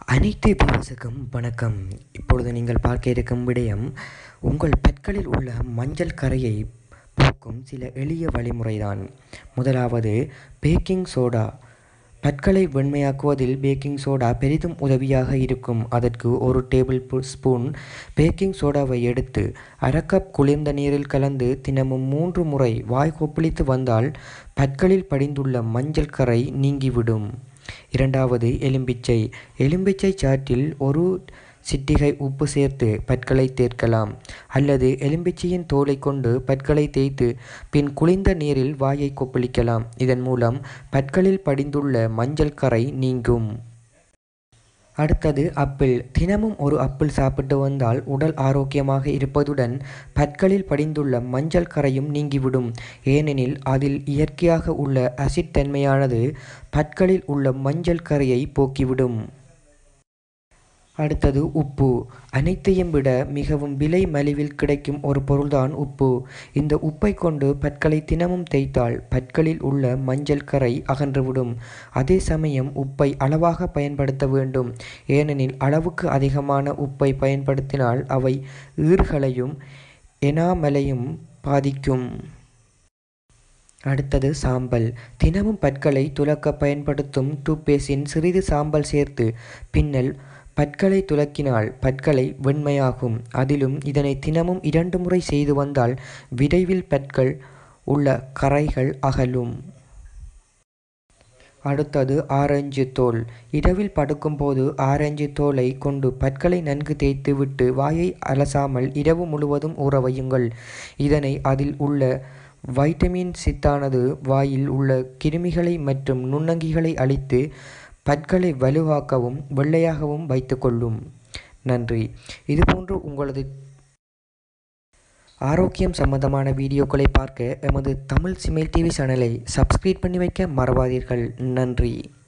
அனைத்து விவசாயிக்கும் வணக்கம் இப்பொழுது நீங்கள் பார்க்க இருக்கும் விடயம் உங்கள் பற்களில் உள்ள மஞ்சள் கரையை போக்கும் சில எளிய வழிமுறைதான் முதலாவது பேக்கிங் சோடா பற்களை வெண்மையாக்குவதில் பேக்கிங் சோடா பெரிதும் உதவியாக இருக்கும் அதற்கு ஒரு டேபிள் பு- ஸ்பூன் பேக்கிங் சோடாவை எடுத்து அரை கப் குளிர்ந்த நீரில் கலந்து தினமும் மூன்று முறை வாய் கொப்பளித்து வந்தால் பற்களில் படிந்துள்ள மஞ்சள் கரை நீங்கிவிடும் இரண்டாவது எலும்பிச்சை எலும்பிச்சை சாற்றில் ஒரு சிட்டிகை உப்பு சேர்த்து பற்களை தேர்க்கலாம் அல்லது எலும்பிச்சையின் தோலை கொண்டு பற்களை தேய்த்து பின் குளிர்ந்த நீரில் வாயை கொப்பளிக்கலாம் இதன் மூலம் பற்களில் படிந்துள்ள மஞ்சள் கரை நீங்கும் அடுத்தது அப்பிள் தினமும் ஒரு அப்பிள் சாப்பிட்டு வந்தால் உடல் ஆரோக்கியமாக இருப்பதுடன் பற்களில் படிந்துள்ள மஞ்சள் கரையும் நீங்கிவிடும் ஏனெனில் அதில் இயற்கையாக உள்ள அசிட் தன்மையானது பற்களில் உள்ள மஞ்சள் கரையை போக்கிவிடும் அடுத்தது உப்பு அனைத்தையும் விட மிகவும் விலை மலிவில் கிடைக்கும் ஒரு பொருள்தான் உப்பு இந்த உப்பை கொண்டு பற்களை தினமும் தேய்த்தால் பற்களில் உள்ள மஞ்சள் கரை அகன்றுவிடும் அதே சமயம் உப்பை அளவாக பயன்படுத்த வேண்டும் ஏனெனில் அளவுக்கு அதிகமான உப்பை பயன்படுத்தினால் அவை ஈர்களையும் எனாமலையும் பாதிக்கும் அடுத்தது சாம்பல் தினமும் பற்களை துலக்க பயன்படுத்தும் டூத்பேஸ்டின் சிறிது சாம்பல் சேர்த்து பின்னல் பற்களை துலக்கினால் பற்களை வெண்மையாகும் அதிலும் இதனை தினமும் இரண்டு முறை செய்து வந்தால் விரைவில் பற்கள் உள்ள கரைகள் அகலும் அடுத்தது ஆரஞ்சு தோல் இரவில் படுக்கும்போது ஆரஞ்சு தோலை கொண்டு பற்களை நன்கு தேய்த்து விட்டு வாயை அலசாமல் இரவு முழுவதும் ஊற வையுங்கள் இதனை அதில் உள்ள வைட்டமின் சித்தானது வாயில் உள்ள கிருமிகளை மற்றும் நுண்ணங்கிகளை அழித்து பற்களை வலுவாக்கவும் வெள்ளையாகவும் வைத்துக்கொள்ளும் நன்றி இதுபோன்று உங்களது ஆரோக்கியம் சம்பந்தமான வீடியோக்களை பார்க்க எமது தமிழ் சிமெயில் டிவி சேனலை சப்ஸ்கிரைப் பண்ணி வைக்க மறவாதீர்கள் நன்றி